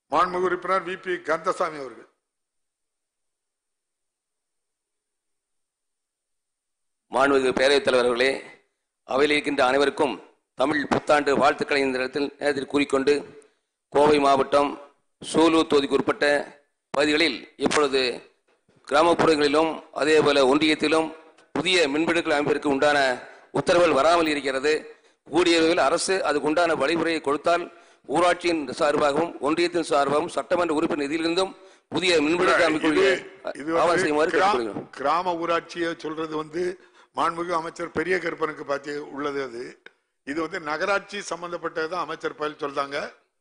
மாண்புமிகு உறுப்பினர் V P Kandasamy அவர்கள் மாண்புமிகு பேரவைத் தலைவர் அவர்களே அவையில் இருக்கின்ற அனைவருக்கும் தமிழ் புத்தாண்டு வாழ்த்துக்களை இந்த இடத்தில் நேரத்தில் கூறிக்கொண்டு கோவை மாவட்டம் சூலூர் தொகுதிக்கு உட்பட்ட பகுதிகளில் இப்பொழுது கிராமப்புறங்களிலும் அதேபோல ஒன்றியத்திலும் புதிய மின்விடுதல் அமைப்பிற்கு உண்டான உத்தரவுகள் வராமல் இருக்கிறது கூடிய விரைவில் அரசு அதுக்கு உண்டான வழிமுறையை கொடுத்தால் ஊராட்சியின் சார்பாகவும் ஒன்றியத்தின் சார்பாகவும் சட்டமன்ற உறுப்பினர் நிதியிலிருந்தும் புதிய மின்விடுதல் இது அமைப்புகளுக்கு இது ஆவணம் வந்து செய்யுமாறு கிரா- கேட்டுக்கொள்கிறோம் கிராம ஊராட்சியை சொல்றது வந்து மாண்புமிகு அமைச்சர் பெரிய கருப்பனுக்கு பார்த்து உள்ளது அது இது வந்து நகராட்சி சம்பந்தப்பட்டது தான் அமைச்சர் பயில் சொல்றாங்க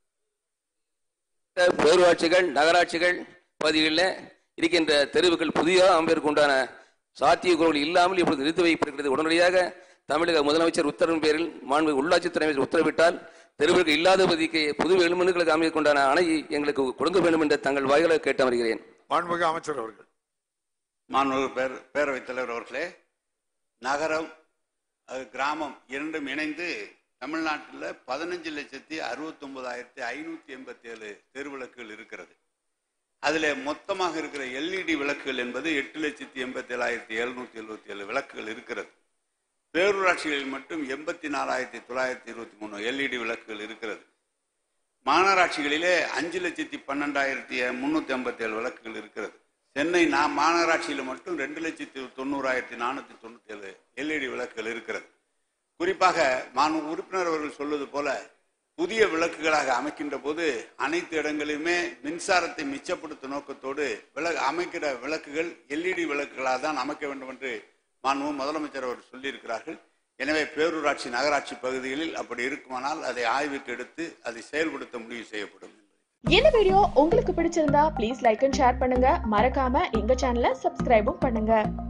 பேரூராட்சிகள் நகராட்சிகள் பகுதிகளில் இருக்கின்ற தெருவுகள் புதிய அமைப்பிற்கு உண்டான சாத்தியக்கூறுகள் இல்லாமல் இப்பொழுது நிறுத்தி வைப்பிருக்கிறது உடனடியாக தமிழக முதலமைச்சர் உத்தரவின் பேரில் மாண்பு உள்ளாட்சித்துறை அமைச்சர் உத்தரவிட்டால் தெருவுக்கு இல்லாத பகுதிக்கு புது எழுமனுக்களுக்கு அமைக்க உண்டான அணையை எங்களுக்கு கொடுக்க வேண்டும் என்று தங்கள் வாயிலாக கேட்டு வருகிறேன் மாண்புமிகு அமைச்சர் அவர்கள் மாண்புமிகு பேர் பேரவைத் தலைவர் அவர்களே நகரம் அது கிராமம் இரண்டும் இணைந்து தமிழ்நாட்டில் பதினஞ்சு லட்சத்தி அறுபத்தொன்பதாயிரத்தி ஐநூற்றி எண்பத்தி ஏழு தெருவிளக்குகள் இருக்கிறது அதில் மொத்தமாக இருக்கிற எல்இடி விளக்குகள் என்பது எட்டு லட்சத்தி எண்பத்தி ஏழாயிரத்தி எழுநூற்றி எழுபத்தி ஏழு விளக்குகள் இருக்கிறது பேரூராட்சிகளில் மட்டும் எண்பத்தி நாலாயிரத்தி தொள்ளாயிரத்தி இருபத்தி மூணு எல்இடி விளக்குகள் இருக்கிறது மாநகராட்சிகளிலே அஞ்சு லட்சத்தி பன்னெண்டாயிரத்தி முன்னூத்தி ஐம்பத்தி ஏழு விளக்குகள் இருக்கிறது சென்னை நான் மாநகராட்சியில் மட்டும் ரெண்டு லட்சத்தி தொண்ணூறாயிரத்தி நானூத்தி தொண்ணூத்தி ஏழு எல்இடி விளக்குகள் இருக்கிறது குறிப்பாக மாண்பு உறுப்பினர் அவர்கள் சொல்வது போல புதிய விளக்குகளாக அமைக்கின்ற போது அனைத்து இடங்களிலுமே மின்சாரத்தை மிச்சப்படுத்தும் நோக்கத்தோடு விள அமைக்கிற விளக்குகள் எல்இடி விளக்குகளாக தான் அமைக்க வேண்டும் என்று மாண்பு முதலமைச்சர் அவர் சொல்லியிருக்கிறார்கள் எனவே பேரூராட்சி நகராட்சி பகுதிகளில் அப்படி இருக்குமானால் அதை ஆய்வுக்கு எடுத்து அதை செயல்படுத்த முடிவு செய்யப்படும் இந்த வீடியோ உங்களுக்கு பிடிச்சிருந்தா ப்ளீஸ் லைக் அண்ட் ஷேர் பண்ணுங்க மறக்காம எங்க சேனலை சப்ஸ்கிரைபும் பண்ணுங்க